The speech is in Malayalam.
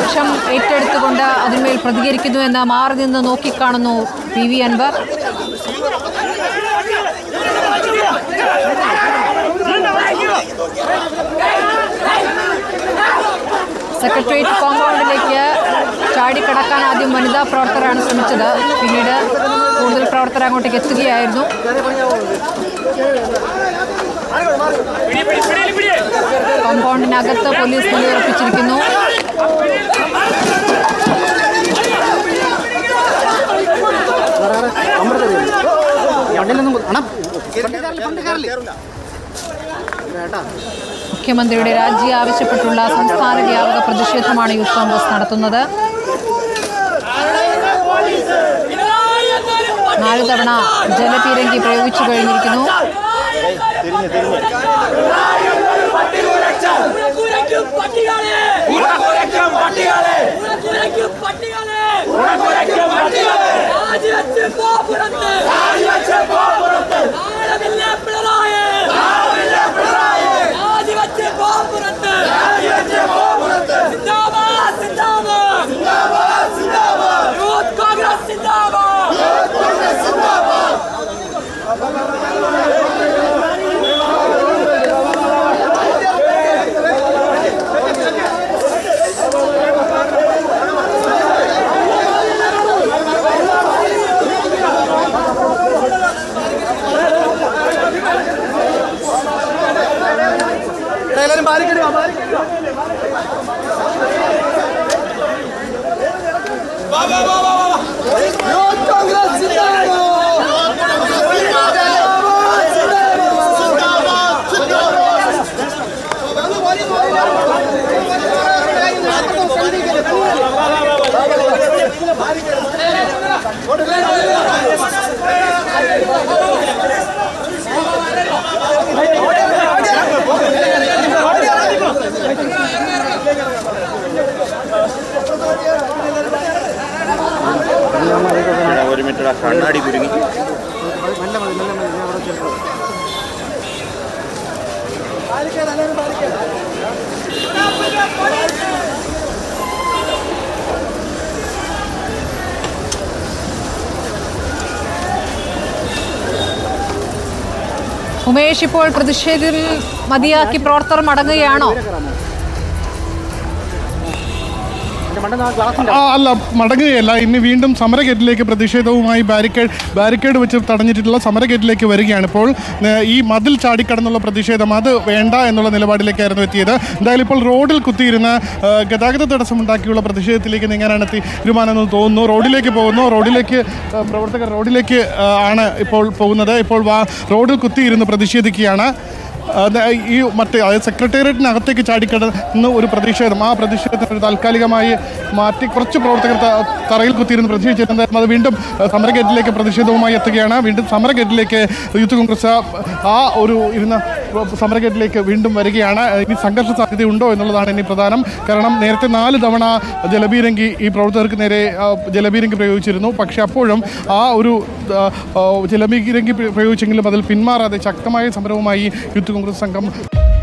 പ്രതിപക്ഷം ഏറ്റെടുത്തുകൊണ്ട് അതിന്മേൽ പ്രതികരിക്കുന്നു എന്ന് മാറി നിന്ന് നോക്കിക്കാണുന്നു പി വി അൻവർ സെക്രട്ടേറിയറ്റ് കോമ്പൗണ്ടിലേക്ക് ചാടിക്കടക്കാൻ ആദ്യം വനിതാ പ്രവർത്തകരാണ് ശ്രമിച്ചത് പിന്നീട് കൂടുതൽ പ്രവർത്തകർ അങ്ങോട്ടേക്ക് എത്തുകയായിരുന്നു കോമ്പൗണ്ടിനകത്ത് പോലീസ് നിലയുറപ്പിച്ചിരിക്കുന്നു മുഖ്യമന്ത്രിയുടെ രാജി ആവശ്യപ്പെട്ടുള്ള സംസ്ഥാന വ്യാപക പ്രതിഷേധമാണ് യൂത്ത് കോൺഗ്രസ് നടത്തുന്നത് നാല് തവണ ജലപീരങ്കി പ്രയോഗിച്ചു കഴിഞ്ഞിരിക്കുന്നു ഉണക്കുരയ്ക്കും പട്ടികളെ ഉണക്കുരയ്ക്കും പട്ടികളെ ഉണക്കുരയ്ക്കും പട്ടികളെ ഉണക്കുരയ്ക്കും പട്ടികളെ രാജിവെച്ച് പോ പുറത്ത് രാജിവെച്ച് പോ പുറത്ത് ആഴമില്ല പിണറായി ആഴമില്ല പിണറായി രാജിവെച്ച് പോ പുറത്ത് രാജിവെച്ച് പോ പുറത്ത് സിന്ദാബാദ് സിന്ദാബാദ് സിന്ദാബാദ് സിന്ദാബാദ് യൂത്ത് കോൺഗ്രസ് സിന്ദാബാദ് യൂത്ത് കോൺഗ്രസ് സിന്ദാബാദ് ഒരു മിനിറ്റ് കണ്ണാടി കുരുങ്ങി ഉമേഷ് ഇപ്പോൾ പ്രതിഷേധം മതിയാക്കി പ്രവർത്തകർ മടങ്ങുകയാണോ ആ, അല്ല മടങ്ങുകയല്ല ഇനി വീണ്ടും സമരഗേറ്റിലേക്ക് പ്രതിഷേധവുമായി ബാരിക്കേഡ് ബാരിക്കേഡ് വെച്ച് തടഞ്ഞിട്ടുള്ള സമരഗേറ്റിലേക്ക് വരികയാണ് ഇപ്പോൾ ഏ, ഈ മതിൽ ചാടിക്കടന്നുള്ള പ്രതിഷേധം അത് വേണ്ട എന്നുള്ള നിലപാടിലേക്കായിരുന്നു എത്തിയത് എന്തായാലും ഇപ്പോൾ റോഡിൽ കുത്തിയിരുന്ന ഏ, ഗതാഗത തടസ്സമുണ്ടാക്കിയുള്ള പ്രതിഷേധത്തിലേക്ക് നീങ്ങാനാണ് എത്തി തീരുമാനമെന്ന് തോന്നുന്നു റോഡിലേക്ക് പോകുന്നു റോഡിലേക്ക് ഏ, പ്രവർത്തകർ റോഡിലേക്ക് ഏ, ആണ് ഇപ്പോൾ പോകുന്നത് ഇപ്പോൾ വാ റോഡിൽ കുത്തിയിരുന്ന് പ്രതിഷേധിക്കുകയാണ് അത് ഈ മറ്റേ അതായത് സെക്രട്ടേറിയറ്റിനകത്തേക്ക് ചാടിക്കടന്ന് ഒരു പ്രതിഷേധം ആ പ്രതിഷേധത്തിന് ഒരു താൽക്കാലികമായി മാറ്റി കുറച്ച് പ്രവർത്തകർ ത- തറയിൽ കുത്തിയിരുന്ന് പ്രതിഷേധിച്ചിരുന്നായിരുന്നു അത് വീണ്ടും അഹ്, സമരഗേറ്റിലേക്ക് പ്രതിഷേധവുമായി എത്തുകയാണ് വീണ്ടും സമരഗേറ്റിലേക്ക് യൂത്ത് കോൺഗ്രസ് ആ ഒരു ഇരുന്ന സമരഗേറ്റിലേക്ക് വീണ്ടും വരികയാണ് ഇനി സംഘർഷ സാധ്യതയുണ്ടോ എന്നുള്ളതാണ് ഇനി പ്രധാനം കാരണം നേരത്തെ നാല് തവണ ജലബീരങ്കി ഈ പ്രവർത്തകർക്ക് നേരെ ആ, ജലബീരങ്കി പ്രയോഗിച്ചിരുന്നു പക്ഷേ അപ്പോഴും ആ ഒരു ആ, ആ, ജലബീരങ്കി പ്രയോഗിച്ചെങ്കിലും അതിൽ പിന്മാറാതെ ശക്തമായ സമരവുമായി യൂത്ത് കോൺഗ്രസ് സംഘം